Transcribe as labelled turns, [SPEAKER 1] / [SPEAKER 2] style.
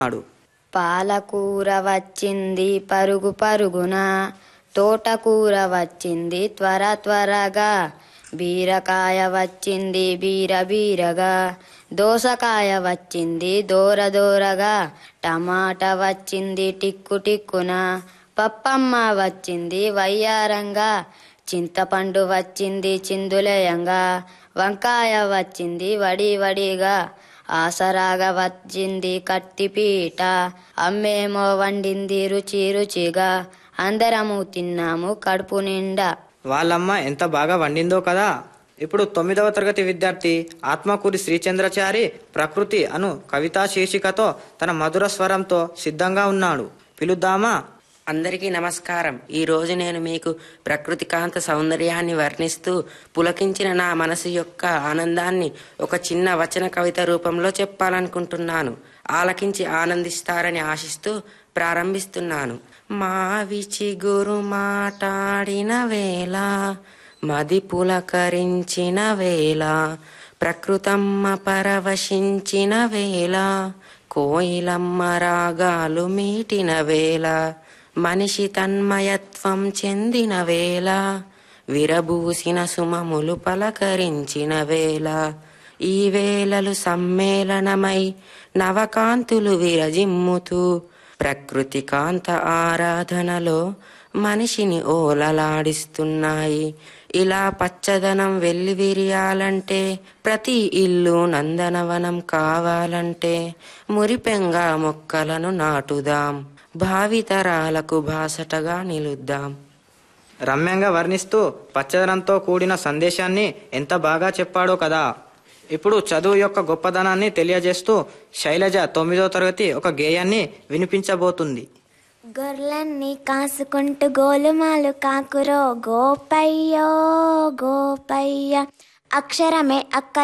[SPEAKER 1] అన్నాడు
[SPEAKER 2] పాలకూర వచ్చింది పరుగు పరుగున తోటకూర వచ్చింది త్వర త్వరగా బీరకాయ వచ్చింది బీర బీరగా దోసకాయ వచ్చింది దూర దూరగా టమాటా వచ్చింది టిక్కు టిక్కున పప్పమ్మ వచ్చింది వయ్యారంగా చింతపండు వచ్చింది చిందులేయంగా వంకాయ వచ్చింది వడి వడిగా ఆసరాగా వచ్చింది కత్తిపీట అమ్మేమో వండింది రుచి రుచిగా అందరము తిన్నాము కడుపు నిండా
[SPEAKER 1] వాళ్ళమ్మ ఎంత బాగా వండిందో కదా ఇప్పుడు తొమ్మిదవ తరగతి విద్యార్థి ఆత్మకూరి శ్రీచంద్రచారి ప్రకృతి అను కవితా శీర్షికతో తన మధుర స్వరంతో సిద్ధంగా ఉన్నాడు పిలుద్దామా
[SPEAKER 3] అందరికీ నమస్కారం ఈ రోజు నేను మీకు ప్రకృతి కాంత సౌందర్యాన్ని వర్ణిస్తూ పులకించిన నా మనసు యొక్క ఆనందాన్ని ఒక చిన్న వచన కవిత రూపంలో చెప్పాలనుకుంటున్నాను ఆలకించి ఆనందిస్తారని ఆశిస్తూ ప్రారంభిస్తున్నాను మావి చిగురు మాటాడిన వేళ మది పులకరించిన వేళ ప్రకృతమ్మ పరవశించిన వేళ కోయిలమ్మ రాగాలు మీటిన వేళ మనిషి తన్మయత్వం చెందిన వేళ విరబూసిన సుమములు పలకరించిన వేళ ఈ వేళలు సమ్మేళనమై నవకాంతులు విరజిమ్ముతూ ప్రకృతి కాంత ఆరాధనలో మనిషిని ఓలలాడిస్తున్నాయి ఇలా పచ్చదనం వెల్లివిరియాలంటే ప్రతి ఇల్లు నందనవనం కావాలంటే మురిపెంగా మొక్కలను నాటుదాం భావితరాలకు బాసటగా నిలుద్దాం
[SPEAKER 1] రమ్యంగా వర్ణిస్తూ పచ్చదనంతో కూడిన సందేశాన్ని ఎంత బాగా చెప్పాడో కదా ఇప్పుడు చదువు యొక్క గొప్పదనాన్ని తెలియజేస్తూ శైలజ తొమ్మిదో తరగతి ఒక గేయాన్ని వినిపించబోతుంది
[SPEAKER 4] గొర్రెలన్నీ కాసుకుంటూ గోలుమాలు కాకురో గోపయ్యో గోపయ్య అక్షరమే అక్క